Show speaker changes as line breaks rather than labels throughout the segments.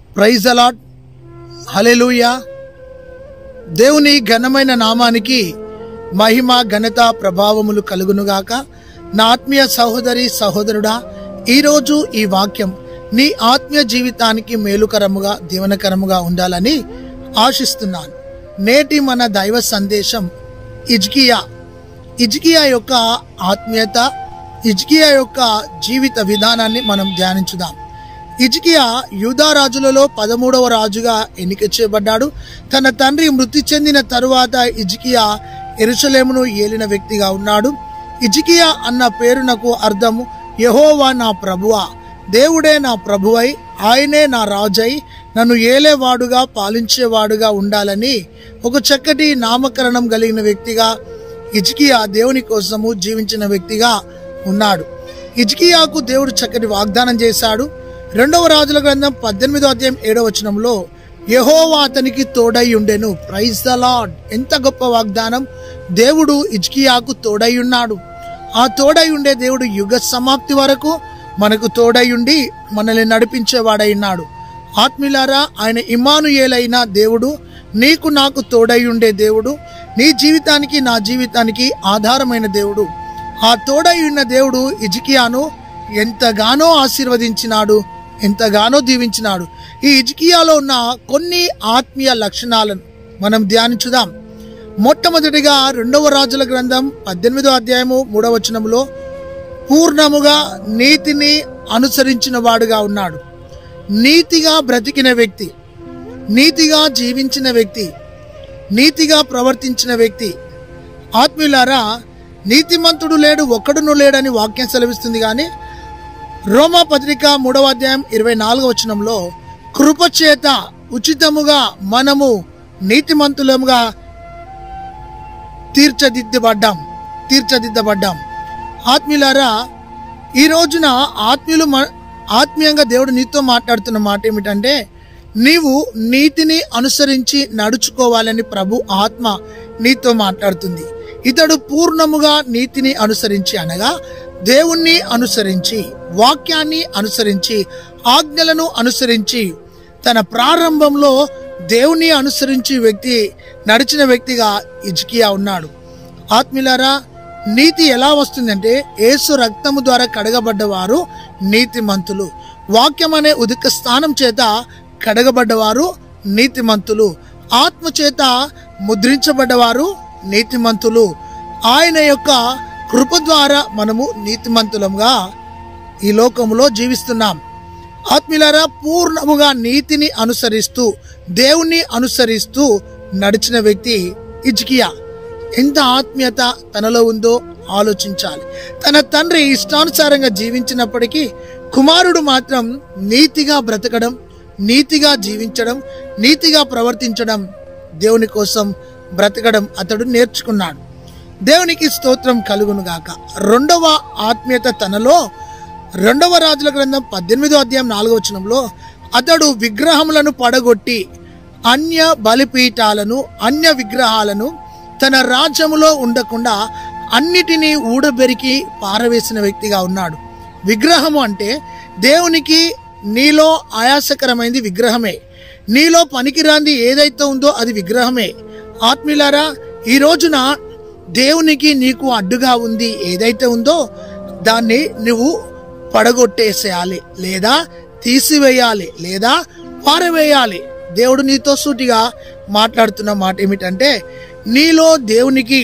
praise allot hallelujah దేవుని ఘనమైన నామానికి మహిమ ఘనత ప్రభావములు కలుగునుగాక నా ఆత్మీయ సహోదరి సహోదరుడా ఈరోజు ఈ వాక్యం నీ ఆత్మీయ జీవితానికి మేలుకరముగా దీవనకరముగా ఉండాలని ఆశిస్తున్నాను నేటి మన దైవ సందేశం ఇజ్కియా ఇజ్కియా యొక్క ఆత్మీయత ఇజ్కియా యొక్క జీవిత విధానాన్ని మనం ధ్యానించుదాం ఇజ్కియా యూదా రాజులలో పదమూడవ రాజుగా ఎన్నిక చేయబడ్డాడు తన తండ్రి మృతి చెందిన తరువాత ఇజ్కియా ఎరుసలేమును ఏలిన వ్యక్తిగా ఉన్నాడు ఇజ్కియా అన్న పేరునకు అర్థము యహోవా నా ప్రభువా దేవుడే నా ప్రభువై ఆయనే నా రాజై నన్ను ఏలేవాడుగా పాలించేవాడుగా ఉండాలని ఒక చక్కటి నామకరణం కలిగిన వ్యక్తిగా ఇజ్కియా దేవుని కోసము జీవించిన వ్యక్తిగా ఉన్నాడు ఇజ్కియాకు దేవుడు చక్కటి వాగ్దానం చేశాడు రెండవ రాజుల గ్రంథం పద్దెనిమిదో అధ్యాయం ఏడవ వచనంలో యహోవా అతనికి తోడై ఉండెను ప్రైజ్ ద లార్డ్ ఎంత గొప్ప వాగ్దానం దేవుడు ఇజ్కియాకు తోడై ఉన్నాడు ఆ తోడై ఉండే దేవుడు యుగ సమాప్తి వరకు మనకు తోడై ఉండి మనల్ని నడిపించేవాడై ఉన్నాడు ఆత్మీలారా ఆయన ఇమానుయేలైన దేవుడు నీకు నాకు తోడై ఉండే దేవుడు నీ జీవితానికి నా జీవితానికి ఆధారమైన దేవుడు ఆ తోడై ఉన్న దేవుడు ఇజికియాను ఎంతగానో ఆశీర్వదించినాడు ఎంతగానో దీవించినాడు ఈ ఇజికియాలో ఉన్న కొన్ని ఆత్మీయ లక్షణాలను మనం ధ్యానించుదాం మొట్టమొదటిగా రెండవ రాజుల గ్రంథం పద్దెనిమిదో అధ్యాయము మూడవ వచనంలో పూర్ణముగా నీతిని అనుసరించిన వాడుగా ఉన్నాడు నీతిగా బ్రతికిన వ్యక్తి నీతిగా జీవించిన వ్యక్తి నీతిగా ప్రవర్తించిన వ్యక్తి ఆత్మీయులారా నీతిమంతుడు లేడు ఒక్కడును లేడని వాక్యం సెలవిస్తుంది కానీ రోమా పత్రిక మూడవ అధ్యాయం ఇరవై నాలుగవ వచనంలో కృపచేత ఉచితముగా మనము నీతిమంతులముగా తీర్చదిద్దబడ్డాం తీర్చదిద్దబడ్డాం ఆత్మీయులారా ఈ రోజున ఆత్మీయులు మ- ఆత్మీయంగా దేవుడు నీతో మాట్లాడుతున్న మాట ఏమిటంటే నీవు నీతిని అనుసరించి నడుచుకోవాలని ప్రభు ఆత్మ నీతో మాట్లాడుతుంది ఇతడు పూర్ణముగా నీతిని అనుసరించి అనగా దేవుణ్ణి అనుసరించి వాక్యాన్ని అనుసరించి ఆజ్ఞలను అనుసరించి తన ప్రారంభంలో దేవుని అనుసరించి వ్యక్తి నడిచిన వ్యక్తిగా ఇజ్కియా ఉన్నాడు ఆత్మీయులారా నీతి ఎలా వస్తుందంటే యేసు రక్తము ద్వారా కడగబడ్డవారు నీతిమంతులు వాక్యం అనే ఉదిక స్థానం చేత కడగబడ్డవారు నీతిమంతులు ఆత్మ చేత ముద్రించబడ్డవారు నీతిమంతులు ఆయన యొక్క కృప ద్వారా మనము నీతిమంతులంగా ఈ లోకములో జీవిస్తున్నాం ఆత్మీయులారా పూర్ణముగా నీతిని అనుసరిస్తూ దేవుణ్ణి అనుసరిస్తూ నడిచిన వ్యక్తి ఇజ్కియా ఎంత ఆత్మీయత తనలో ఉందో ఆలోచించాలి తన తండ్రి ఇష్టానుసారంగా జీవించినప్పటికీ కుమారుడు మాత్రం నీతిగా బ్రతకడం నీతిగా జీవించడం నీతిగా ప్రవర్తించడం దేవుని కోసం బ్రతకడం అతడు నేర్చుకున్నాడు దేవునికి స్తోత్రం కలుగును గాక రెండవ ఆత్మీయత తనలో రెండవ రాజుల గ్రంథం పద్దెనిమిదో అధ్యాయం నాలుగో వచనంలో అతడు విగ్రహములను పడగొట్టి అన్య బలిపీఠాలను అన్య విగ్రహాలను తన రాజ్యములో ఉండకుండా అన్నిటినీ ఊడబెరికి పారవేసిన వ్యక్తిగా ఉన్నాడు విగ్రహము అంటే దేవునికి నీలో ఆయాసకరమైంది విగ్రహమే నీలో పనికిరాంది ఏదైతే ఉందో అది విగ్రహమే ఆత్మీయులారా ఈ రోజున దేవునికి నీకు అడ్డుగా ఉంది ఏదైతే ఉందో దాన్ని నువ్వు పడగొట్టేసేయాలి లేదా తీసివేయాలి లేదా పారవేయాలి దేవుడు నీతో సూటిగా మాట్లాడుతున్న మాట ఏమిటంటే నీలో దేవునికి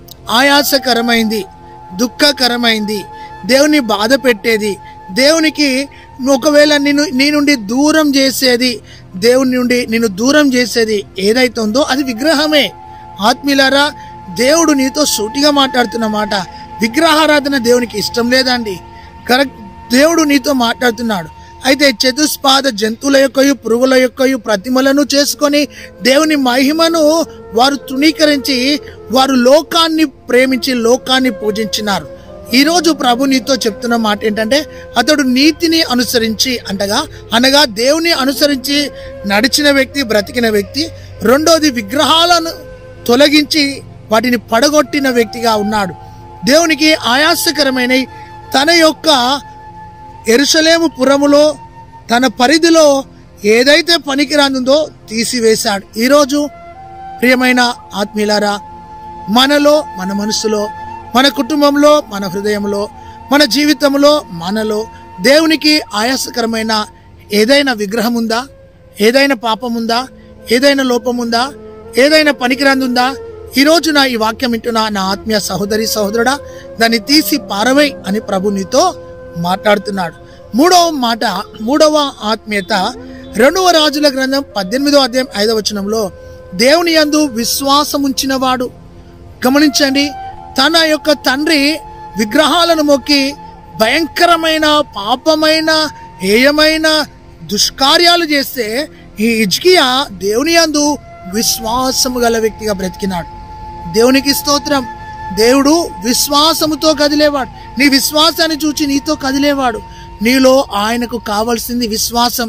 ఆయాసకరమైంది దుఃఖకరమైంది దేవుని బాధ పెట్టేది దేవునికి ఒకవేళ నిన్ను నీ నుండి దూరం చేసేది దేవుని నుండి నిన్ను దూరం చేసేది ఏదైతే ఉందో అది విగ్రహమే ఆత్మీయులారా దేవుడు నీతో సూటిగా మాట్లాడుతున్న మాట విగ్రహారాధన దేవునికి ఇష్టం లేదండి కరెక్ట్ దేవుడు నీతో మాట్లాడుతున్నాడు అయితే చతుస్పాద జంతువుల యొక్కయు పురుగుల యొక్కయు ప్రతిమలను చేసుకొని దేవుని మహిమను వారు తృణీకరించి వారు లోకాన్ని ప్రేమించి లోకాన్ని పూజించినారు ఈ రోజు ప్రభు నీతో చెప్తున్న మాట ఏంటంటే అతడు నీతిని అనుసరించి అంటగా అనగా దేవుని అనుసరించి నడిచిన వ్యక్తి బ్రతికిన వ్యక్తి రెండోది విగ్రహాలను తొలగించి వాటిని పడగొట్టిన వ్యక్తిగా ఉన్నాడు దేవునికి ఆయాసకరమైన తన యొక్క ఎరుసలేము పురములో తన పరిధిలో ఏదైతే పనికిరాందో తీసివేశాడు ఈరోజు ప్రియమైన ఆత్మీయులారా మనలో మన మనసులో మన కుటుంబంలో మన హృదయంలో మన జీవితంలో మనలో దేవునికి ఆయాసకరమైన ఏదైనా విగ్రహం ఉందా ఏదైనా పాపం ఉందా ఏదైనా లోపం ఉందా ఏదైనా పనికిరాంది ఉందా ఈ రోజున ఈ వాక్యం వింటున్న నా ఆత్మీయ సహోదరి సహోదరుడా దాన్ని తీసి పారవై అని ప్రభు నీతో మాట్లాడుతున్నాడు మూడవ మాట మూడవ ఆత్మీయత రెండవ రాజుల గ్రంథం పద్దెనిమిదో అధ్యాయం ఐదవ వచనంలో దేవుని యందు విశ్వాసం ఉంచినవాడు గమనించండి తన యొక్క తండ్రి విగ్రహాలను మొక్కి భయంకరమైన పాపమైన హేయమైన దుష్కార్యాలు చేస్తే ఈ ఇజ్కియా దేవుని యందు విశ్వాసము గల వ్యక్తిగా బ్రతికినాడు దేవునికి స్తోత్రం దేవుడు విశ్వాసముతో కదిలేవాడు నీ విశ్వాసాన్ని చూచి నీతో కదిలేవాడు నీలో ఆయనకు కావలసింది విశ్వాసం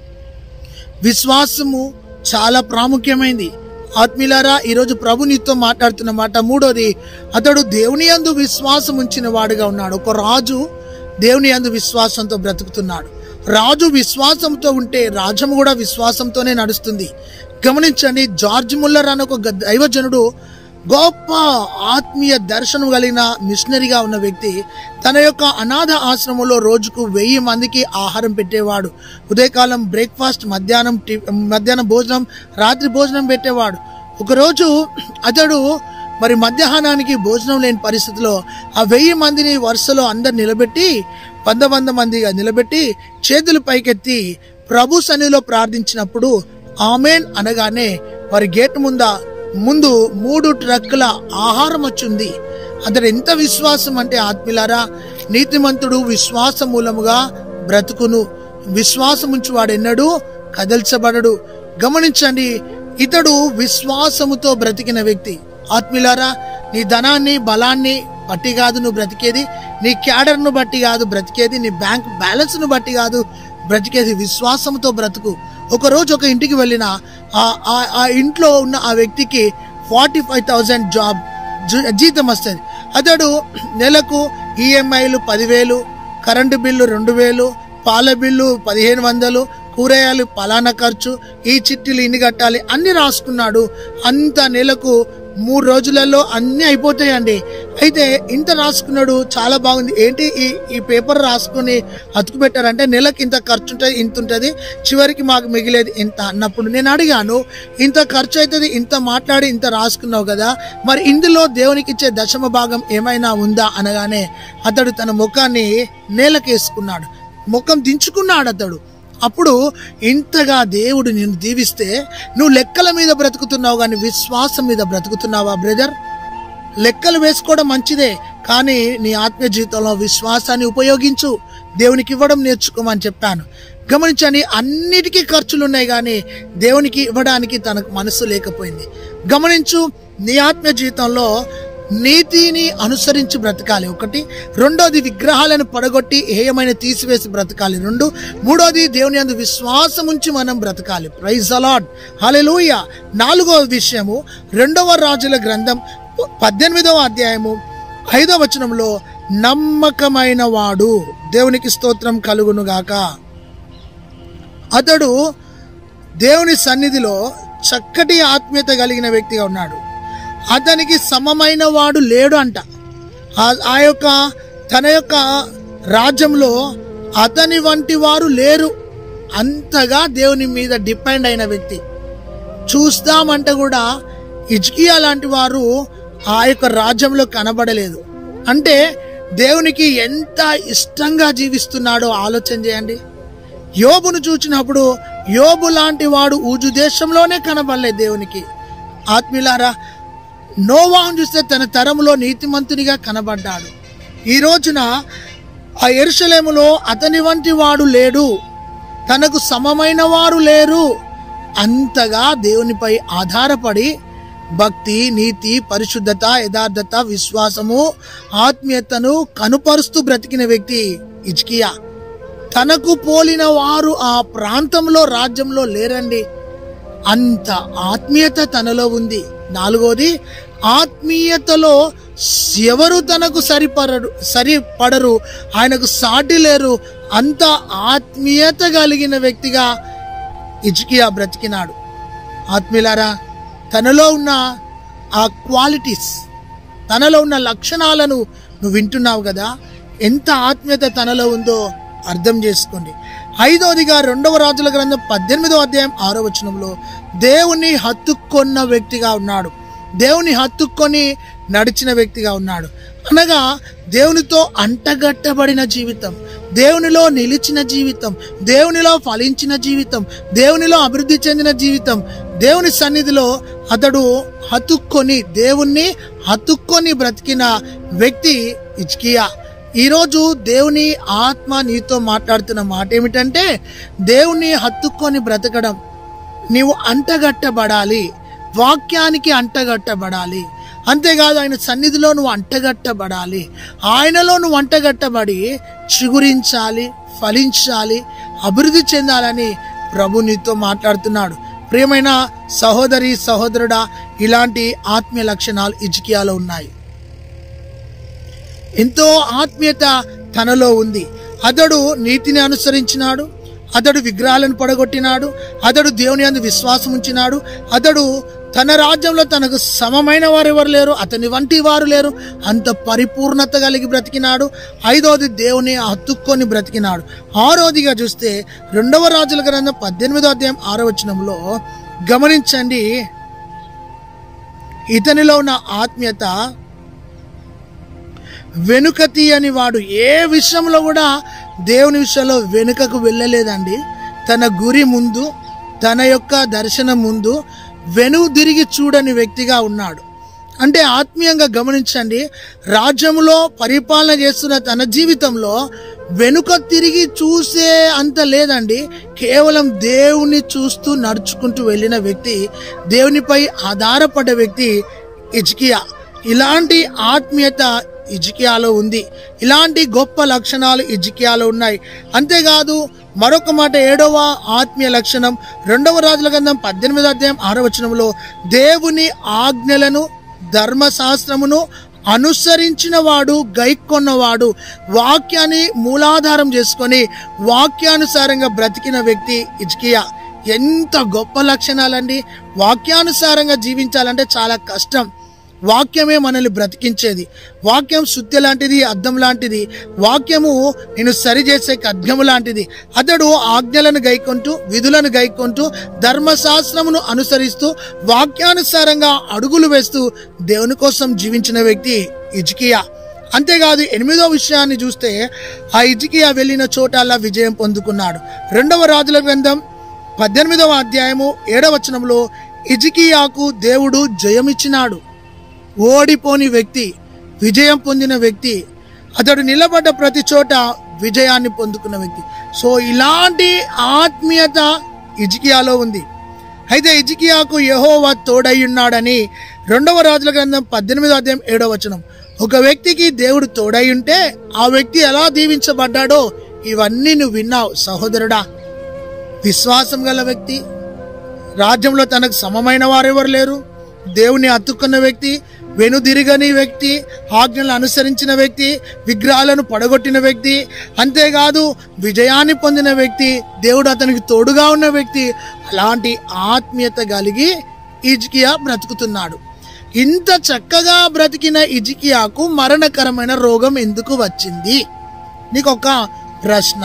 విశ్వాసము చాలా ప్రాముఖ్యమైంది ఆత్మీయులారా ఈరోజు ప్రభు నీతో మాట్లాడుతున్న మాట మూడోది అతడు దేవుని యందు విశ్వాసం ఉంచిన వాడుగా ఉన్నాడు ఒక రాజు దేవుని యందు విశ్వాసంతో బ్రతుకుతున్నాడు రాజు విశ్వాసంతో ఉంటే రాజ్యం కూడా విశ్వాసంతోనే నడుస్తుంది గమనించండి జార్జ్ ముల్లర్ అనే ఒక గ- దైవజనుడు గొప్ప ఆత్మీయ దర్శనం కలిగిన మిషనరీగా ఉన్న వ్యక్తి తన యొక్క అనాథ ఆశ్రమంలో రోజుకు వెయ్యి మందికి ఆహారం పెట్టేవాడు ఉదయకాలం బ్రేక్ఫాస్ట్ మధ్యాహ్నం టి- మధ్యాహ్నం భోజనం రాత్రి భోజనం పెట్టేవాడు ఒకరోజు అతడు మరి మధ్యాహ్నానికి భోజనం లేని పరిస్థితిలో ఆ వెయ్యి మందిని వరుసలో అందరు నిలబెట్టి వంద వంద మందిగా నిలబెట్టి చేతులు పైకెత్తి ప్రభు సన్నిధిలో ప్రార్థించినప్పుడు ఆమెన్ అనగానే వారి గేట్ ముంద ముందు మూడు ట్రక్కుల ఆహారం వచ్చింది అతడు ఎంత విశ్వాసం అంటే ఆత్మీలారా నీతిమంతుడు విశ్వాస మూలముగా బ్రతుకును విశ్వాసముంచు వాడెన్నడూ కదల్చబడడు గమనించండి ఇతడు విశ్వాసముతో బ్రతికిన వ్యక్తి ఆత్మీలారా నీ ధనాన్ని బలాన్ని బట్టి కాదు నువ్వు బ్రతికేది నీ క్యాడర్ను బట్టి కాదు బ్రతికేది నీ బ్యాంక్ బ్యాలెన్స్ను బట్టి కాదు బ్రతికేది విశ్వాసంతో బ్రతుకు ఒక రోజు ఒక ఇంటికి వెళ్ళిన ఆ- ఆ- ఆ ఇంట్లో ఉన్న ఆ వ్యక్తికి ఫార్టీ ఫైవ్ థౌజండ్ జాబ్ జీ- జీతం వస్తుంది అతడు నెలకు ఈఎంఐలు పదివేలు కరెంటు బిల్లు రెండు వేలు పాల బిల్లు పదిహేను వందలు కూరగాయలు పలానా ఖర్చు ఈ చిట్టీలు ఇన్ని కట్టాలి అన్ని రాసుకున్నాడు అంత నెలకు మూడు రోజులలో అన్ని అయిపోతాయండి అయితే ఇంత రాసుకున్నాడు చాలా బాగుంది ఏంటి ఈ ఈ పేపర్ రాసుకుని అతుకు పెట్టారంటే నెలకు ఇంత ఖర్చు ఉంటుంది ఇంత ఉంటుంది చివరికి మాకు మిగిలేది ఇంత అన్నప్పుడు నేను అడిగాను ఇంత ఖర్చు అవుతుంది ఇంత మాట్లాడి ఇంత రాసుకున్నావు కదా మరి ఇందులో దేవునికి ఇచ్చే దశమ భాగం ఏమైనా ఉందా అనగానే అతడు తన ముఖాన్ని నేలకేసుకున్నాడు ముఖం దించుకున్నాడు అతడు అప్పుడు ఇంతగా దేవుడు నిన్ను దీవిస్తే నువ్వు లెక్కల మీద బ్రతుకుతున్నావు కానీ విశ్వాసం మీద బ్రతుకుతున్నావా బ్రదర్ లెక్కలు వేసుకోవడం మంచిదే కానీ నీ ఆత్మీయ జీవితంలో విశ్వాసాన్ని ఉపయోగించు దేవునికి ఇవ్వడం నేర్చుకోమని చెప్పాను గమనించండి అన్నిటికీ ఖర్చులు ఉన్నాయి కానీ దేవునికి ఇవ్వడానికి తనకు మనసు లేకపోయింది గమనించు నీ ఆత్మీయ జీవితంలో నీతిని అనుసరించి బ్రతకాలి ఒకటి రెండోది విగ్రహాలను పడగొట్టి హేయమైన తీసివేసి బ్రతకాలి రెండు మూడోది దేవుని అందు విశ్వాసం ఉంచి మనం బ్రతకాలి ప్రైజ్ అలాడ్ హల్లెలూయా నాలుగో విషయము రెండవ రాజుల గ్రంథం పద్దెనిమిదవ అధ్యాయము ఐదవ వచనంలో నమ్మకమైన వాడు దేవునికి స్తోత్రం కలుగునుగాక అతడు దేవుని సన్నిధిలో చక్కటి ఆత్మీయత కలిగిన వ్యక్తిగా ఉన్నాడు అతనికి సమమైన వాడు లేడు అంట ఆ- ఆ యొక్క తన యొక్క రాజ్యంలో అతని వంటి వారు లేరు అంతగా దేవుని మీద డిపెండ్ అయిన వ్యక్తి చూస్తామంటే కూడా ఇజ్కియా లాంటి వారు ఆ యొక్క రాజ్యంలో కనబడలేదు అంటే దేవునికి ఎంత ఇష్టంగా జీవిస్తున్నాడో ఆలోచన చేయండి యోబును చూచినప్పుడు యోబు లాంటి వాడు ఊజు దేశంలోనే కనబడలేదు దేవునికి ఆత్మీయులారా నోవాహును చూస్తే తన తరములో నీతిమంతునిగా కనబడ్డాడు ఈ రోజున ఆ ఎరుసలేములో అతని వంటి వాడు లేడు తనకు సమమైన వారు లేరు అంతగా దేవునిపై ఆధారపడి భక్తి నీతి పరిశుద్ధత యథార్థత విశ్వాసము ఆత్మీయతను కనుపరుస్తూ బ్రతికిన వ్యక్తి ఇజ్కియా తనకు పోలిన వారు ఆ ప్రాంతంలో రాజ్యంలో లేరండి అంత ఆత్మీయత తనలో ఉంది నాలుగోది ఆత్మీయతలో ఎవరు తనకు సరిపడరు సరిపడరు ఆయనకు సాటి లేరు అంత ఆత్మీయత కలిగిన వ్యక్తిగా ఇజ్కియా బ్రతికినాడు ఆత్మీయులారా తనలో ఉన్న ఆ క్వాలిటీస్ తనలో ఉన్న లక్షణాలను నువ్వు వింటున్నావు కదా ఎంత ఆత్మీయత తనలో ఉందో అర్థం చేసుకోండి ఐదవదిగా రెండవ రాజుల గ్రంథం పద్దెనిమిదో అధ్యాయం ఆరో వచనంలో దేవుని హత్తుకొన్న వ్యక్తిగా ఉన్నాడు దేవుని హత్తుకొని నడిచిన వ్యక్తిగా ఉన్నాడు అనగా దేవునితో అంటగట్టబడిన జీవితం దేవునిలో నిలిచిన జీవితం దేవునిలో ఫలించిన జీవితం దేవునిలో అభివృద్ధి చెందిన జీవితం దేవుని సన్నిధిలో అతడు హతుక్కొని దేవుణ్ణి హతుక్కొని బ్రతికిన వ్యక్తి ఇజ్కియా ఈరోజు దేవుని ఆత్మ నీతో మాట్లాడుతున్న మాట ఏమిటంటే దేవుణ్ణి హత్తుకొని బ్రతకడం నీవు అంటగట్టబడాలి వాక్యానికి అంటగట్టబడాలి అంతేకాదు ఆయన సన్నిధిలో నువ్వు అంటగట్టబడాలి ఆయనలో నువ్వు అంటగట్టబడి చిగురించాలి ఫలించాలి అభివృద్ధి చెందాలని ప్రభు నీతో మాట్లాడుతున్నాడు ప్రియమైన సహోదరి సహోదరుడా ఇలాంటి ఆత్మీయ లక్షణాలు ఇజికియాలో ఉన్నాయి ఎంతో ఆత్మీయత తనలో ఉంది అతడు నీతిని అనుసరించినాడు అతడు విగ్రహాలను పడగొట్టినాడు అతడు దేవుని అందు విశ్వాసం ఉంచినాడు అతడు తన రాజ్యంలో తనకు సమమైన వారు ఎవరు లేరు అతని వంటి వారు లేరు అంత పరిపూర్ణత కలిగి బ్రతికినాడు ఐదవది దేవుని హత్తుక్కొని బ్రతికినాడు ఆరోదిగా చూస్తే రెండవ రాజుల గ్రంథం పద్దెనిమిదో అధ్యాయం ఆరో వచనంలో గమనించండి ఇతనిలో ఉన్న ఆత్మీయత వెనుక తీయని వాడు ఏ విషయంలో కూడా దేవుని విషయంలో వెనుకకు వెళ్ళలేదండి తన గురి ముందు తన యొక్క దర్శనం ముందు వెనుక తిరిగి చూడని వ్యక్తిగా ఉన్నాడు అంటే ఆత్మీయంగా గమనించండి రాజ్యంలో పరిపాలన చేస్తున్న తన జీవితంలో వెనుక తిరిగి చూసే అంత లేదండి కేవలం దేవుని చూస్తూ నడుచుకుంటూ వెళ్ళిన వ్యక్తి దేవునిపై ఆధారపడ్డ వ్యక్తి ఇజ్కియా ఇలాంటి ఆత్మీయత ఇజికియాలో ఉంది ఇలాంటి గొప్ప లక్షణాలు ఇజికియాలో ఉన్నాయి అంతేకాదు మరొక మాట ఏడవ ఆత్మీయ లక్షణం రెండవ రాజుల గంధం పద్దెనిమిదో అధ్యాయం ఆరో వచనంలో దేవుని ఆజ్ఞలను ధర్మశాస్త్రమును అనుసరించిన వాడు గైకొన్నవాడు వాక్యాన్ని మూలాధారం చేసుకొని వాక్యానుసారంగా బ్రతికిన వ్యక్తి ఇజ్కియా ఎంత గొప్ప లక్షణాలండి వాక్యానుసారంగా జీవించాలంటే చాలా కష్టం వాక్యమే మనల్ని బ్రతికించేది వాక్యం శుద్ధి లాంటిది అద్దం లాంటిది వాక్యము నేను సరిచేసే ఖడ్గము లాంటిది అతడు ఆజ్ఞలను గైకొంటూ విధులను గైకొంటూ ధర్మశాస్త్రమును అనుసరిస్తూ వాక్యానుసారంగా అడుగులు వేస్తూ దేవుని కోసం జీవించిన వ్యక్తి ఇజ్కియా అంతేకాదు ఎనిమిదో విషయాన్ని చూస్తే ఆ ఇజికియా వెళ్ళిన చోటల్లా విజయం పొందుకున్నాడు రెండవ రాజుల గ్రంథం పద్దెనిమిదవ అధ్యాయము ఏడవ వచనంలో ఇజికియాకు దేవుడు జయమిచ్చినాడు ఓడిపోని వ్యక్తి విజయం పొందిన వ్యక్తి అతడు నిలబడ్డ ప్రతి చోట విజయాన్ని పొందుకున్న వ్యక్తి సో ఇలాంటి ఆత్మీయత ఇజికియాలో ఉంది అయితే ఇజికియాకు యహోవా తోడయ్యున్నాడని రెండవ రాజుల గ్రంథం పద్దెనిమిదో అధ్యాయం ఏడవ వచనం ఒక వ్యక్తికి దేవుడు తోడై ఉంటే ఆ వ్యక్తి ఎలా దీవించబడ్డాడో ఇవన్నీ నువ్వు విన్నావు సహోదరుడా విశ్వాసం గల వ్యక్తి రాజ్యంలో తనకు సమమైన వారెవరు లేరు దేవుని అతుక్కున్న వ్యక్తి వెనుదిరగని వ్యక్తి ఆజ్ఞలను అనుసరించిన వ్యక్తి విగ్రహాలను పడగొట్టిన వ్యక్తి అంతేకాదు విజయాన్ని పొందిన వ్యక్తి దేవుడు అతనికి తోడుగా ఉన్న వ్యక్తి అలాంటి ఆత్మీయత కలిగి ఇజ్కియా బ్రతుకుతున్నాడు ఇంత చక్కగా బ్రతికిన ఇజికియాకు మరణకరమైన రోగం ఎందుకు వచ్చింది నీకు ఒక ప్రశ్న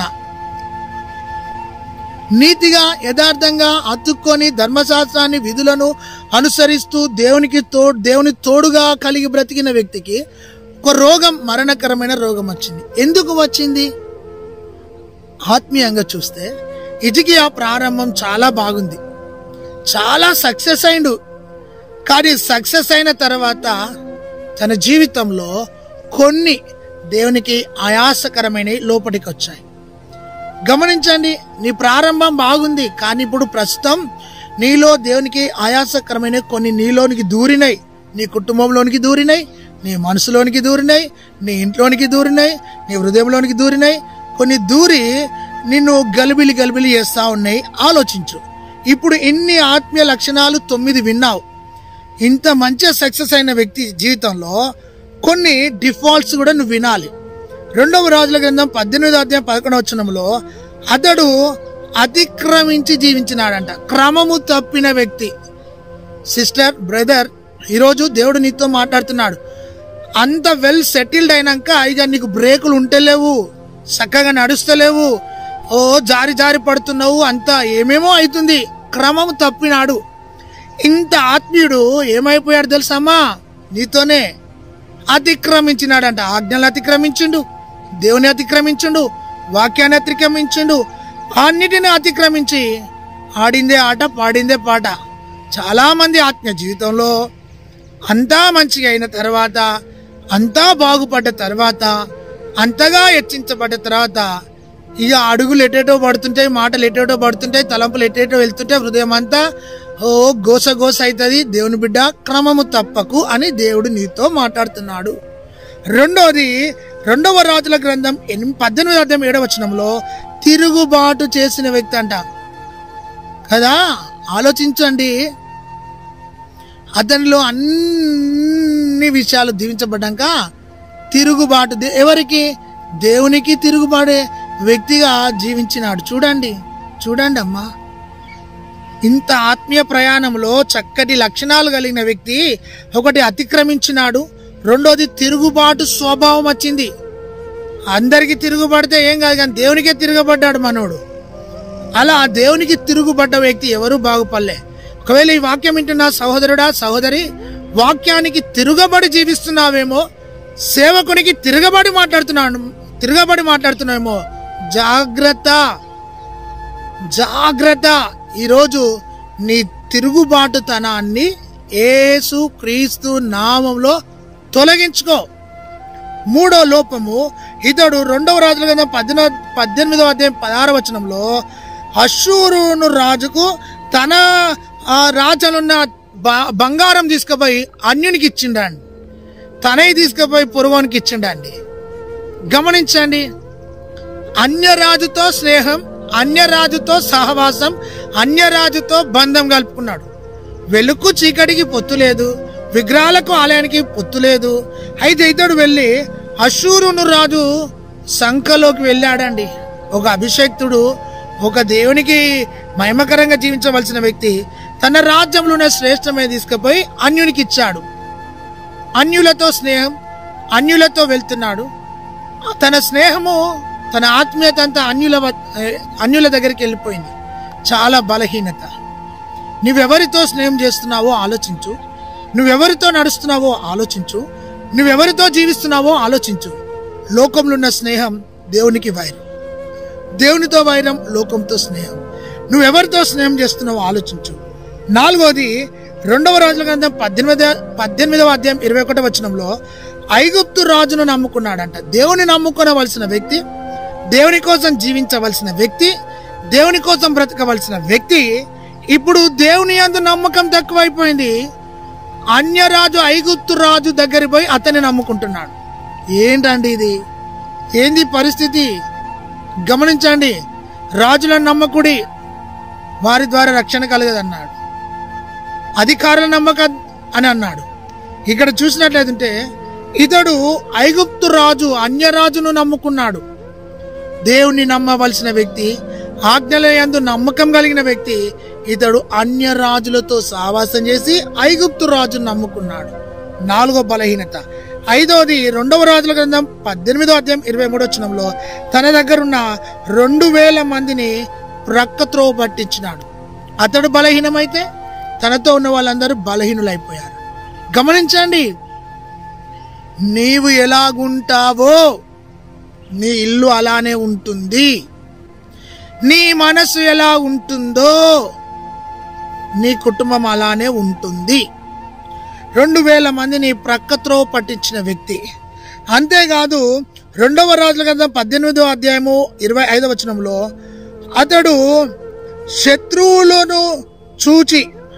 నీతిగా యథార్థంగా అతుక్కొని ధర్మశాస్త్రాన్ని విధులను అనుసరిస్తూ దేవునికి తో దేవుని తోడుగా కలిగి బ్రతికిన వ్యక్తికి ఒక రోగం మరణకరమైన రోగం వచ్చింది ఎందుకు వచ్చింది ఆత్మీయంగా చూస్తే ఇజికియా ప్రారంభం చాలా బాగుంది చాలా సక్సెస్ అయిండు కానీ సక్సెస్ అయిన తర్వాత తన జీవితంలో కొన్ని దేవునికి ఆయాసకరమైన లోపలికి వచ్చాయి గమనించండి నీ ప్రారంభం బాగుంది కానీ ఇప్పుడు ప్రస్తుతం నీలో దేవునికి ఆయాసకరమైన కొన్ని నీలోనికి దూరినాయి నీ కుటుంబంలోనికి దూరినాయి నీ మనసులోనికి దూరినాయి నీ ఇంట్లోనికి దూరినాయి నీ హృదయంలోనికి దూరినాయి కొన్ని దూరి నిన్ను గలిబిలి గలిబిలి చేస్తా ఉన్నాయి ఆలోచించు ఇప్పుడు ఇన్ని ఆత్మీయ లక్షణాలు తొమ్మిది విన్నావు ఇంత మంచి సక్సెస్ అయిన వ్యక్తి జీవితంలో కొన్ని డిఫాల్ట్స్ కూడా నువ్వు వినాలి రెండవ రాజుల గ్రంథం పద్దెనిమిది అధ్యాయం పదకొండవ వచనంలో అతడు అతిక్రమించి జీవించినాడంట క్రమము తప్పిన వ్యక్తి సిస్టర్ బ్రదర్ ఈరోజు దేవుడు నీతో మాట్లాడుతున్నాడు అంత వెల్ సెటిల్డ్ అయినాక ఇక నీకు బ్రేకులు ఉంటలేవు చక్కగా నడుస్తలేవు ఓ జారి జారి పడుతున్నావు అంతా ఏమేమో అవుతుంది క్రమం తప్పినాడు ఇంత ఆత్మీయుడు ఏమైపోయాడు తెలుసమ్మా నీతోనే అతిక్రమించినాడంట ఆజ్ఞలు అతిక్రమించిండు దేవుని అతిక్రమించిండు వాక్యాన్ని అతిక్రమించిండు అన్నిటిని అతిక్రమించి ఆడిందే ఆట పాడిందే పాట చాలా మంది ఆత్మీయ జీవితంలో అంతా మంచిగా అయిన తర్వాత అంతా బాగుపడ్డ తర్వాత అంతగా హెచ్చించబడ్డ తర్వాత ఇక అడుగులు ఎటేటో పడుతుంటాయి మాటలు ఎటేటో పడుతుంటాయి తలంపులు ఎటేటో వెళ్తుంటాయి హృదయం అంతా ఓ గోస గోస అవుతుంది దేవుని బిడ్డ క్రమము తప్పకు అని దేవుడు నీతో మాట్లాడుతున్నాడు రెండోది రెండవ రాజుల గ్రంథం ఎనిమిది పద్దెనిమిది అధ్యాయం ఏడవ వచనంలో తిరుగుబాటు చేసిన వ్యక్తి అంట కదా ఆలోచించండి అతనిలో అన్ని విషయాలు దీవించబడ్డాక తిరుగుబాటు దే- ఎవరికి దేవునికి తిరుగుబాడే వ్యక్తిగా జీవించినాడు చూడండి చూడండి అమ్మా ఇంత ఆత్మీయ ప్రయాణంలో చక్కటి లక్షణాలు కలిగిన వ్యక్తి ఒకటి అతిక్రమించినాడు రెండోది తిరుగుబాటు స్వభావం వచ్చింది అందరికి తిరుగుబడితే ఏం కాదు కానీ దేవునికే తిరగబడ్డాడు మనోడు అలా దేవునికి తిరుగుబడ్డ వ్యక్తి ఎవరు బాగుపడలే ఒకవేళ ఈ వాక్యం వింటున్న సహోదరుడా సహోదరి వాక్యానికి తిరుగబడి జీవిస్తున్నావేమో సేవకునికి తిరగబడి మాట్లాడుతున్నాను తిరగబడి మాట్లాడుతున్నావేమో జాగ్రత్త జాగ్రత్త ఈరోజు నీ తిరుగుబాటుతనాన్ని యేసు క్రీస్తు నామంలో తొలగించుకో మూడో లోపము ఇతడు రెండవ రాజుల కింద పద్దెనిమిది పద్దెనిమిదవ అధ్యాయం పదహార వచనంలో అశూరును రాజుకు తన ఆ రాజనున్న బ- బంగారం తీసుకుపోయి అన్యునికి ఇచ్చిండండి తనవి తీసుకుపోయి పొరుగునికి ఇచ్చిండండి గమనించండి అన్యరాజుతో స్నేహం అన్యరాజుతో సహవాసం అన్యరాజుతో బంధం కలుపుకున్నాడు వెలుగు చీకటికి పొత్తు లేదు విగ్రహాలకు ఆలయానికి పొత్తు లేదు అయితే ఇతడు వెళ్ళి అశూరును రాజు సంఖలోకి వెళ్ళాడండి ఒక అభిషేక్తుడు ఒక దేవునికి మహిమకరంగా జీవించవలసిన వ్యక్తి తన రాజ్యంలోనే శ్రేష్టమే తీసుకుపోయి అన్యునికి ఇచ్చాడు అన్యులతో స్నేహం అన్యులతో వెళ్తున్నాడు తన స్నేహము తన ఆత్మీయత అంతా అన్యుల వ- ఏ, అన్యుల దగ్గరికి వెళ్ళిపోయింది చాలా బలహీనత నువ్వెవరితో స్నేహం చేస్తున్నావో ఆలోచించు నువ్వెవరితో నడుస్తున్నావో ఆలోచించు నువ్వెవరితో జీవిస్తున్నావో ఆలోచించు లోకంలో ఉన్న స్నేహం దేవునికి వైరం దేవునితో వైరం లోకంతో స్నేహం నువ్వెవరితో స్నేహం చేస్తున్నావో ఆలోచించు నాలుగోది రెండవ రాజుల గ్రంథం పద్దెనిమిది పద్దెనిమిదవ అధ్యాయం ఇరవై ఒకటో వచనంలో ఐగుప్తు రాజును నమ్ముకున్నాడంట దేవుని నమ్ముకోవలసిన వ్యక్తి దేవుని కోసం జీవించవలసిన వ్యక్తి దేవుని కోసం బ్రతకవలసిన వ్యక్తి ఇప్పుడు దేవుని యందు నమ్మకం తక్కువైపోయింది అన్యరాజు ఐగుప్తు రాజు దగ్గర పోయి అతన్ని నమ్ముకుంటున్నాడు ఏంటండి ఇది ఏంది పరిస్థితి గమనించండి రాజులను నమ్మకుడి వారి ద్వారా రక్షణ కలగదన్నాడు అధికారుల నమ్మక అని అన్నాడు ఇక్కడ చూసినట్లయితే ఇతడు ఐగుప్తు రాజు అన్యరాజును నమ్ముకున్నాడు దేవుని నమ్మవలసిన వ్యక్తి ఆజ్ఞల యందు నమ్మకం కలిగిన వ్యక్తి ఇతడు అన్య రాజులతో సావాసం చేసి ఐగుప్తు రాజును నమ్ముకున్నాడు నాలుగో బలహీనత ఐదోది రెండవ రాజుల గ్రంథం పద్దెనిమిదో అధ్యాయం ఇరవై మూడో వచనంలో తన దగ్గరున్న రెండు వేల మందిని ప్రక్కత్రో పట్టించినాడు అతడు బలహీనమైతే తనతో ఉన్న వాళ్ళందరూ బలహీనులైపోయారు గమనించండి నీవు ఎలాగుంటావో నీ ఇల్లు అలానే ఉంటుంది నీ మనసు ఎలా ఉంటుందో నీ కుటుంబం అలానే ఉంటుంది రెండు వేల మందిని ప్రక్కత్రో పట్టించిన వ్యక్తి అంతేకాదు రెండవ రాజుల గ్రంథం పద్దెనిమిదో అధ్యాయము ఇరవై ఐదవ వచనంలో అతడు శత్రువులను చూచి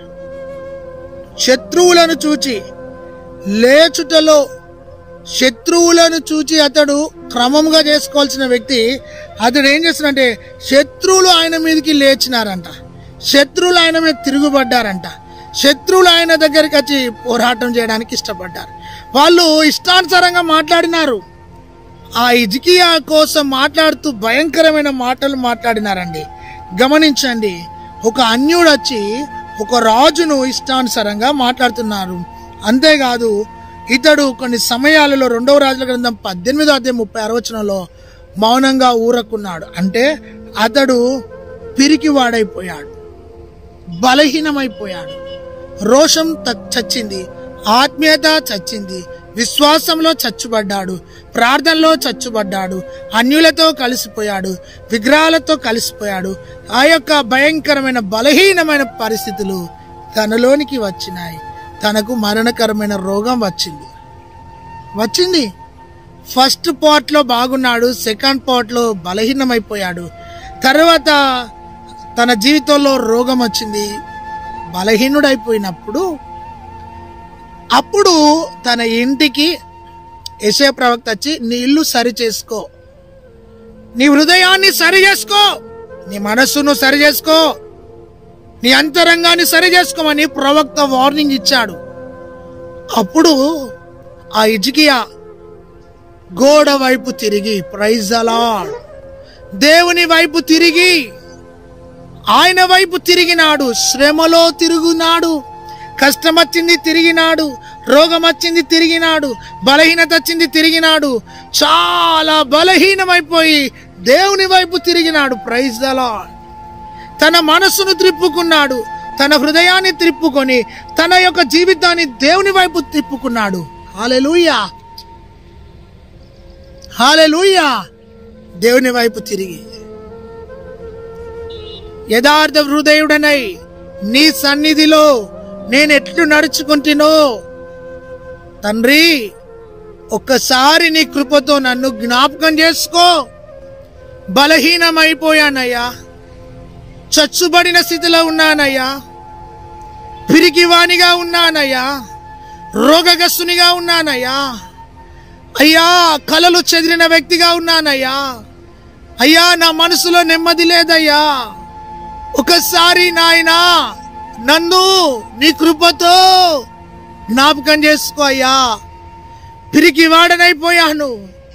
శత్రువులను చూచి లేచుటలో శత్రువులను చూచి అతడు క్రమంగా చేసుకోవాల్సిన వ్యక్తి అతడు ఏం చేస్తున్నాడంటే శత్రువులు ఆయన మీదకి లేచినారంట శత్రువులు ఆయన మీద తిరుగుబడ్డారంట శత్రువులు ఆయన దగ్గరికి వచ్చి పోరాటం చేయడానికి ఇష్టపడ్డారు వాళ్ళు ఇష్టానుసారంగా మాట్లాడినారు ఆ ఇజికియా కోసం మాట్లాడుతూ భయంకరమైన మాటలు మాట్లాడినారండి గమనించండి ఒక అన్యుడు వచ్చి ఒక రాజును ఇష్టానుసారంగా మాట్లాడుతున్నారు అంతేకాదు ఇతడు కొన్ని సమయాలలో రెండవ రాజుల గ్రంథం పద్దెనిమిదో అధ్యాయం ముప్పై అరవచనంలో మౌనంగా ఊరకున్నాడు అంటే అతడు పిరికివాడైపోయాడు బలహీనమైపోయాడు రోషం త- చచ్చింది ఆత్మీయత చచ్చింది విశ్వాసంలో చచ్చుబడ్డాడు ప్రార్థనలో చచ్చుబడ్డాడు అన్యులతో కలిసిపోయాడు విగ్రహాలతో కలిసిపోయాడు ఆ యొక్క భయంకరమైన బలహీనమైన పరిస్థితులు తనలోనికి వచ్చినాయి తనకు మరణకరమైన రోగం వచ్చింది వచ్చింది ఫస్ట్ పార్ట్ లో బాగున్నాడు సెకండ్ పార్ట్ లో బలహీనమైపోయాడు తర్వాత తన జీవితంలో రోగం వచ్చింది బలహీనుడైపోయినప్పుడు అప్పుడు తన ఇంటికి యశయ ప్రవక్త వచ్చి నీ ఇల్లు సరి చేసుకో నీ హృదయాన్ని సరి చేసుకో నీ మనస్సును సరి చేసుకో నీ అంతరంగాన్ని సరి చేసుకోమని ప్రవక్త వార్నింగ్ ఇచ్చాడు అప్పుడు ఆ ఇజికియా గోడ వైపు తిరిగి ప్రైజ్ అలాడ్ దేవుని వైపు తిరిగి ఆయన వైపు తిరిగినాడు శ్రమలో తిరుగునాడు కష్టం వచ్చింది తిరిగినాడు రోగం వచ్చింది తిరిగినాడు బలహీనత వచ్చింది తిరిగినాడు చాలా బలహీనమైపోయి దేవుని వైపు తిరిగినాడు ప్రైజ్ దలా తన మనస్సును త్రిప్పుకున్నాడు తన హృదయాన్ని త్రిప్పుకొని తన యొక్క జీవితాన్ని దేవుని వైపు తిప్పుకున్నాడు హాలెలూయా హాలెలూయా దేవుని వైపు తిరిగి యథార్థ హృదయుడనై నీ సన్నిధిలో నేను ఎట్లు నడుచుకుంటునో తండ్రి ఒక్కసారి నీ కృపతో నన్ను జ్ఞాపకం చేసుకో బలహీనమైపోయానయ్యా చచ్చుబడిన స్థితిలో ఉన్నానయ్యా పిరికివానిగా ఉన్నానయ్యా రోగగస్తునిగా ఉన్నానయ్యా అయ్యా కలలు చెదిరిన వ్యక్తిగా ఉన్నానయ్యా అయ్యా నా మనసులో నెమ్మది లేదయ్యా ఒకసారి నాయనా నన్ను నీ కృపతో జ్ఞాపకం చేసుకో అయ్యా పిరికి వాడనైపోయాను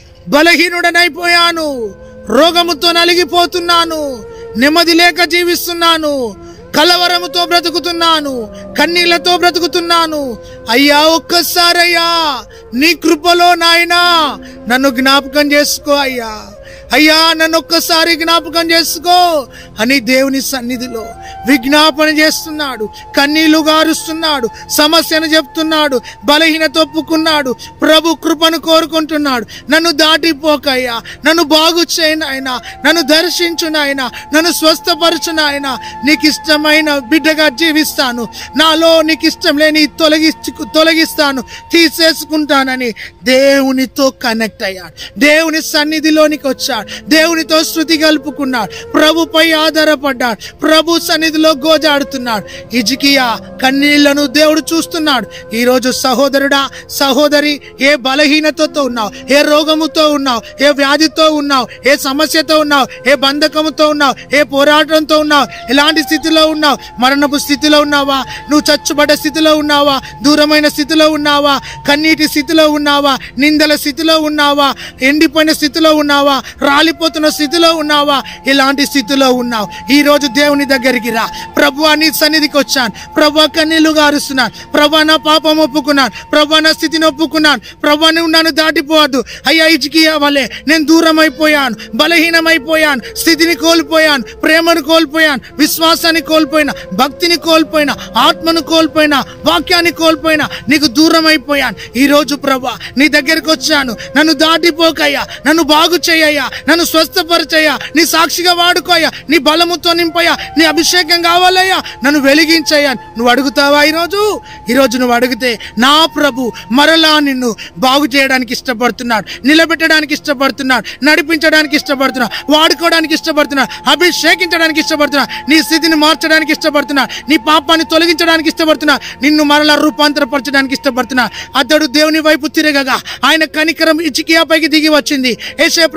బలహీనుడనైపోయాను రోగముతో నలిగిపోతున్నాను నెమ్మది లేక జీవిస్తున్నాను కలవరముతో బ్రతుకుతున్నాను కన్నీళ్లతో బ్రతుకుతున్నాను అయ్యా ఒక్కసారయ్యా నీ కృపలో నాయనా నన్ను జ్ఞాపకం చేసుకో అయ్యా అయ్యా నన్ను ఒక్కసారి జ్ఞాపకం చేసుకో అని దేవుని సన్నిధిలో విజ్ఞాపన చేస్తున్నాడు కన్నీళ్లు గారుస్తున్నాడు సమస్యను చెప్తున్నాడు బలహీనత ఒప్పుకున్నాడు ప్రభు కృపను కోరుకుంటున్నాడు నన్ను దాటిపోకయ్యా నన్ను బాగు చేయను ఆయన నన్ను దర్శించు నాయన నన్ను స్వస్థపరచు నాయన నీకు ఇష్టమైన బిడ్డగా జీవిస్తాను నాలో నీకు ఇష్టం లేని తొలగి తొలగిస్తాను తీసేసుకుంటానని దేవునితో కనెక్ట్ అయ్యాడు దేవుని సన్నిధిలోనికి వచ్చాడు దేవునితో శృతి కలుపుకున్నాడు ప్రభుపై ఆధారపడ్డాడు ప్రభు సన్నిధిలో గోజాడుతున్నాడు ఇజికియా కన్నీళ్లను దేవుడు చూస్తున్నాడు ఈ రోజు సహోదరుడా సహోదరి ఏ బలహీనతతో ఉన్నావు ఏ రోగముతో ఉన్నావు ఏ వ్యాధితో ఉన్నావు ఏ సమస్యతో ఉన్నావు ఏ బంధకముతో ఉన్నావు ఏ పోరాటంతో ఉన్నావు ఎలాంటి స్థితిలో ఉన్నావు మరణపు స్థితిలో ఉన్నావా నువ్వు చచ్చుబడ్డ స్థితిలో ఉన్నావా దూరమైన స్థితిలో ఉన్నావా కన్నీటి స్థితిలో ఉన్నావా నిందల స్థితిలో ఉన్నావా ఎండిపోయిన స్థితిలో ఉన్నావా రాలిపోతున్న స్థితిలో ఉన్నావా ఇలాంటి స్థితిలో ఉన్నావు ఈ రోజు దేవుని దగ్గరికి రా ప్రభు నీ సన్నిధికి వచ్చాను ప్రభు కన్నీళ్లు గారుస్తున్నాను ప్రభు నా పాపం ఒప్పుకున్నాను ప్రభు నా స్థితిని ఒప్పుకున్నాను ప్రభు నువ్వు నన్ను దాటిపోవద్దు అయ్యా ఇచ్చికి వలే నేను దూరం అయిపోయాను బలహీనమైపోయాను స్థితిని కోల్పోయాను ప్రేమను కోల్పోయాను విశ్వాసాన్ని కోల్పోయినా భక్తిని కోల్పోయినా ఆత్మను కోల్పోయినా వాక్యాన్ని కోల్పోయినా నీకు దూరం అయిపోయాను ఈ రోజు ప్రభా నీ దగ్గరికి వచ్చాను నన్ను దాటిపోకయ్యా నన్ను బాగు చేయయ్యా నన్ను స్వస్థపరచయ్యా నీ సాక్షిగా వాడుకోయ్యా నీ బలముతో నింపయ్యా నీ అభిషేకం కావాలయ్యా నన్ను వెలిగించయ్యా నువ్వు అడుగుతావా ఈరోజు ఈరోజు నువ్వు అడిగితే నా ప్రభు మరలా నిన్ను బాగు చేయడానికి ఇష్టపడుతున్నాడు నిలబెట్టడానికి ఇష్టపడుతున్నాడు నడిపించడానికి ఇష్టపడుతున్నాడు వాడుకోవడానికి ఇష్టపడుతున్నాడు అభిషేకించడానికి ఇష్టపడుతున్నాడు నీ స్థితిని మార్చడానికి ఇష్టపడుతున్నాడు నీ పాపాన్ని తొలగించడానికి ఇష్టపడుతున్నాడు నిన్ను మరలా రూపాంతరపరచడానికి ఇష్టపడుతున్నాడు అతడు దేవుని వైపు తిరగగా ఆయన కనికరం ఇచికియాపైకి దిగి వచ్చింది ఏసే ప్రవక్త మన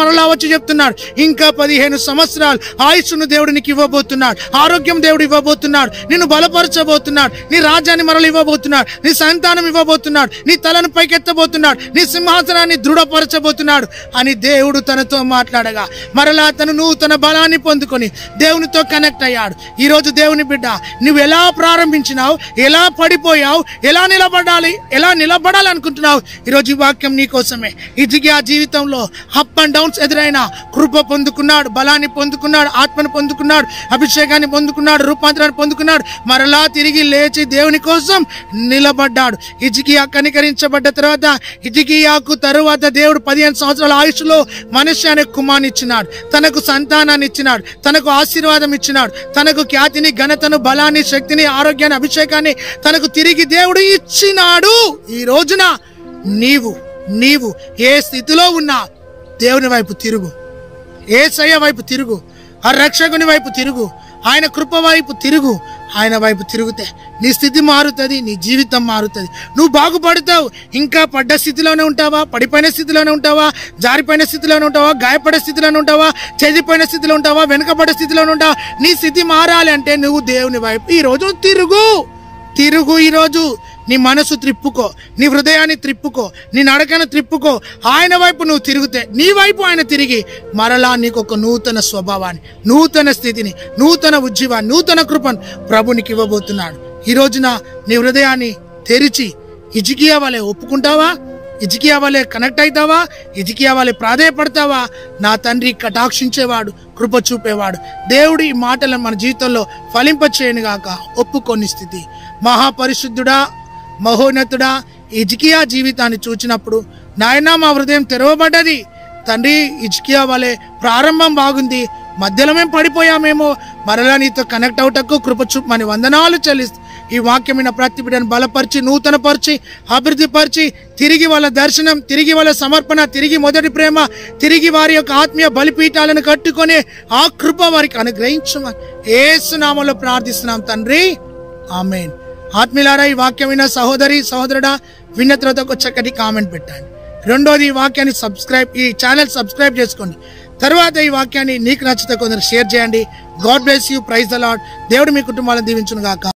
మరలా వచ్చి చెప్తున్నాడు ఇంకా పదిహేను సంవత్సరాలు ఆయుష్ను దేవుడు నీకు ఇవ్వబోతున్నాడు ఆరోగ్యం దేవుడు ఇవ్వబోతున్నాడు నిన్ను బలపరచబోతున్నాడు నీ రాజ్యాన్ని మరలు ఇవ్వబోతున్నాడు నీ సంతానం ఇవ్వబోతున్నాడు నీ తలను పైకెత్తబోతున్నాడు నీ సింహాసనాన్ని దృఢపరచబోతున్నాడు అని దేవుడు తనతో మాట్లాడగా మరలా తను నూతన బలాన్ని పొందుకొని దేవునితో కనెక్ట్ అయ్యాడు ఈ రోజు దేవుని బిడ్డ నువ్వు ఎలా ప్రారంభించినావు ఎలా పడిపోయావు ఎలా నిలబడాలి ఎలా నిలబడాలనుకుంటున్నావు ఈరోజు ఈ వాక్యం నీ కోసమే ఇదిగి ఆ జీవితంలో అప్ అండ్ డౌన్స్ ఎదురైన కృప పొందుకున్నాడు బలాన్ని పొందుకున్నాడు ఆత్మను పొందుకున్నాడు అభిషేకాన్ని పొందుకున్నాడు రూపాంతరాన్ని పొందుకున్నాడు మరలా తిరిగి లేచి దేవుని కోసం నిలబడ్డాడు ఇజికియా కనికరించబడ్డ తర్వాత ఇజికియాకు తరువాత దేవుడు పదిహేను సంవత్సరాల ఆయుష్లో మనిషి అనే కుమార్ని ఇచ్చినాడు తనకు సంతానాన్ని ఇచ్చినాడు తనకు ఆశీర్వాదం ఇచ్చినాడు తనకు ఖ్యాతిని ఘనతను బలాన్ని శక్తిని ఆరోగ్యాన్ని అభిషేకాన్ని తనకు తిరిగి దేవుడు ఇచ్చినాడు ఈ రోజున నీవు నీవు ఏ స్థితిలో ఉన్నా దేవుని వైపు తిరుగు ఏసయ్య వైపు తిరుగు ఆ రక్షకుని వైపు తిరుగు ఆయన కృప వైపు తిరుగు ఆయన వైపు తిరిగితే నీ స్థితి మారుతుంది నీ జీవితం మారుతుంది నువ్వు బాగుపడతావు ఇంకా పడ్డ స్థితిలోనే ఉంటావా పడిపోయిన స్థితిలోనే ఉంటావా జారిపోయిన స్థితిలోనే ఉంటావా గాయపడే స్థితిలోనే ఉంటావా చెదిపోయిన స్థితిలో ఉంటావా వెనుకబడే స్థితిలోనే ఉంటావా నీ స్థితి మారాలి అంటే నువ్వు దేవుని వైపు ఈ రోజు తిరుగు తిరుగు ఈరోజు నీ మనసు త్రిప్పుకో నీ హృదయాన్ని త్రిప్పుకో నీ నడకను త్రిప్పుకో ఆయన వైపు నువ్వు తిరిగితే నీ వైపు ఆయన తిరిగి మరలా నీకు ఒక నూతన స్వభావాన్ని నూతన స్థితిని నూతన ఉజ్జీవాన్ని నూతన కృపను ప్రభునికి ఇవ్వబోతున్నాడు ఈ రోజున నీ హృదయాన్ని తెరిచి ఇజికియా వలె ఒప్పుకుంటావా ఇజికియా వలె కనెక్ట్ అవుతావా ఇజికియా వలె ప్రాధేయపడతావా నా తండ్రి కటాక్షించేవాడు కృప చూపేవాడు దేవుడు ఈ మాటలను మన జీవితంలో ఫలింపచేయను గాక ఒప్పుకొని స్థితి మహాపరిశుద్ధుడా మహోన్నతుడా ఇజికియా జీవితాన్ని చూచినప్పుడు నాయనా మా హృదయం తెరవబడ్డది తండ్రి ఇజ్కియా వలె ప్రారంభం బాగుంది మధ్యలో మేము పడిపోయామేమో మరలా నీతో కనెక్ట్ అవుటకు కృప చూపమని వందనాలు చెల్లిస్తూ ఈ వాక్యమైన ప్రతి బిడ్డను బలపరిచి నూతనపరిచి అభివృద్ధిపరిచి తిరిగి వాళ్ళ దర్శనం తిరిగి వాళ్ళ సమర్పణ తిరిగి మొదటి ప్రేమ తిరిగి వారి యొక్క ఆత్మీయ బలిపీఠాలను కట్టుకొని ఆ కృప వారికి అనుగ్రహించమని ఏసునామంలో ప్రార్థిస్తున్నాం తండ్రి ఆమెన్ ఆత్మీయులారా ఈ వాక్యం విన్న సహోదరి సహోదరుడా విన్న తర్వాత ఒక చక్కటి కామెంట్ పెట్టండి రెండోది ఈ వాక్యాన్ని సబ్స్క్రైబ్ ఈ ఛానల్ సబ్స్క్రైబ్ చేసుకోండి తర్వాత ఈ వాక్యాన్ని నీకు నచ్చితే కొందరు షేర్ చేయండి God bless you praise the lord దేవుడు మీ కుటుంబాలను దీవించును గాక